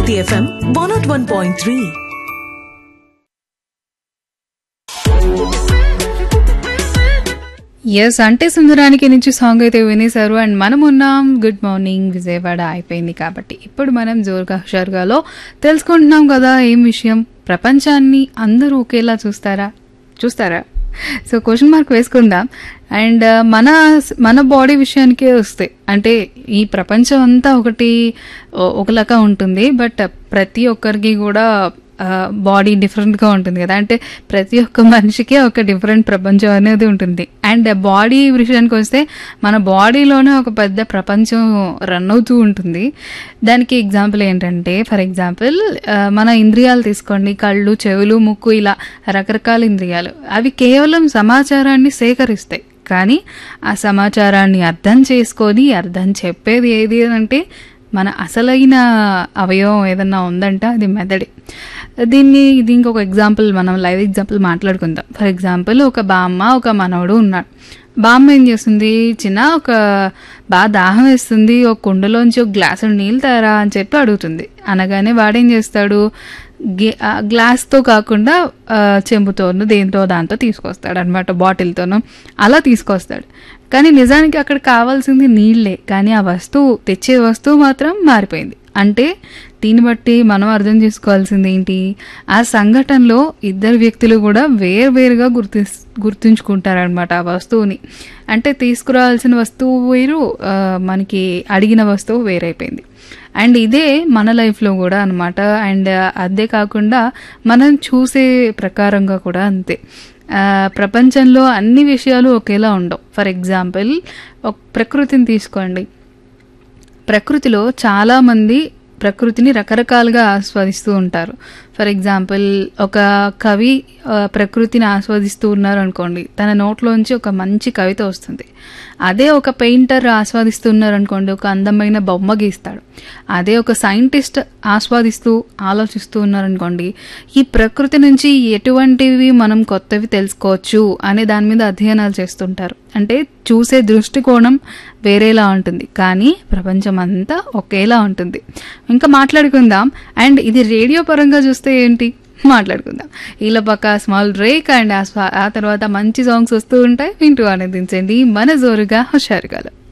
Hiti FM 101.3. Yes అంటే సుందరానికి నుంచి సాంగ్ అయితే వినేశారు అండ్ మనం ఉన్నాం గుడ్ మార్నింగ్ విజయవాడ అయిపోయింది కాబట్టి ఇప్పుడు మనం జోరుగా హుషారుగాలో తెలుసుకుంటున్నాం కదా ఏం విషయం ప్రపంచాన్ని అందరూ ఒకేలా చూస్తారా చూస్తారా సో క్వశ్చన్ మార్క్ వేసుకుందాం అండ్ మన మన బాడీ విషయానికే వస్తాయి అంటే ఈ ప్రపంచం అంతా ఒకటి ఓ- ఒకలాగా ఉంటుంది బట్ ప్రతి ఒక్కరికి కూడా బాడీ డిఫరెంట్గా ఉంటుంది కదా అంటే ప్రతి ఒక్క మనిషికి ఒక డిఫరెంట్ ప్రపంచం అనేది ఉంటుంది అండ్ బాడీ విషయానికి వస్తే మన బాడీలోనే ఒక పెద్ద ప్రపంచం రన్ అవుతూ ఉంటుంది దానికి ఎగ్జాంపుల్ ఏంటంటే ఫర్ ఎగ్జాంపుల్ మన ఇంద్రియాలు తీసుకోండి కళ్ళు చెవులు ముక్కు ఇలా రకరకాల ఇంద్రియాలు అవి కేవలం సమాచారాన్ని సేకరిస్తాయి కానీ ఆ సమాచారాన్ని అర్థం చేసుకొని అర్థం చెప్పేది ఏది అంటే మన అసలైన అవయవం ఏదన్నా ఉందంటే అది మెదడే దీన్ని దీనికి ఒక ఎగ్జాంపుల్ మనం లైవ్ ఎగ్జాంపుల్ మాట్లాడుకుందాం ఫర్ ఎగ్జాంపుల్ ఒక బామ్మ ఒక మనవడు ఉన్నాడు బామ్మ ఏం చేస్తుంది చిన్న ఒక బాగా దాహం వేస్తుంది ఒక కుండలోంచి ఒక గ్లాసు నీళ్ళు తారా అని చెప్పి అడుగుతుంది అనగానే వాడేం చేస్తాడు గే- ఆ గ్లాస్తో కాకుండా ఆ, చెంబుతోనూ దేంతో దాంతో తీసుకొస్తాడు అనమాట బాటిల్తోనూ అలా తీసుకొస్తాడు కానీ నిజానికి అక్కడ కావాల్సింది నీళ్ళే కానీ ఆ వస్తువు తెచ్చే వస్తువు మాత్రం మారిపోయింది అంటే దీన్ని బట్టి మనం అర్థం చేసుకోవాల్సింది ఏంటి ఆ సంఘటనలో ఇద్దరు వ్యక్తులు కూడా వేరువేరుగా గుర్తి గుర్తుంచుకుంటారనమాట ఆ వస్తువుని అంటే తీసుకురావాల్సిన వస్తువు వేరు ఆ, మనకి అడిగిన వస్తువు వేరైపోయింది అండ్ ఇదే మన లైఫ్లో కూడా అనమాట అండ్ అదే కాకుండా మనం చూసే ప్రకారంగా కూడా అంతే ఆ, ప్రపంచంలో అన్ని విషయాలు ఒకేలా ఉండవు ఫర్ ఎగ్జాంపుల్ ఒక ప్రకృతిని తీసుకోండి ప్రకృతిలో చాలామంది ప్రకృతిని రకరకాలుగా ఆస్వాదిస్తూ ఉంటారు ఫర్ ఎగ్జాంపుల్ ఒక కవి ఆ, ప్రకృతిని ఆస్వాదిస్తూ ఉన్నారు అనుకోండి తన నోట్లోంచి ఒక మంచి కవిత వస్తుంది అదే ఒక పెయింటర్ ఆస్వాదిస్తున్నారు అనుకోండి ఒక అందమైన బొమ్మ గీస్తాడు అదే ఒక సైంటిస్ట్ ఆస్వాదిస్తూ ఆలోచిస్తూ ఉన్నారనుకోండి ఈ ప్రకృతి నుంచి ఎటువంటివి మనం కొత్తవి తెలుసుకోవచ్చు అనే దాని మీద అధ్యయనాలు చేస్తుంటారు అంటే చూసే దృష్టికోణం వేరేలా ఉంటుంది కానీ ప్రపంచం అంతా ఒకేలా ఉంటుంది ఇంకా మాట్లాడుకుందాం అండ్ ఇది రేడియో పరంగా చూస్తే ఏంటి మాట్లాడుకుందాం ఇలా పక్క స్మాల్ బ్రేక్ అండ్ ఆ స్వా- ఆ తర్వాత మంచి సాంగ్స్ వస్తూ ఉంటాయి వింటూ ఆనందించండి మన జోరుగా హుషారుగా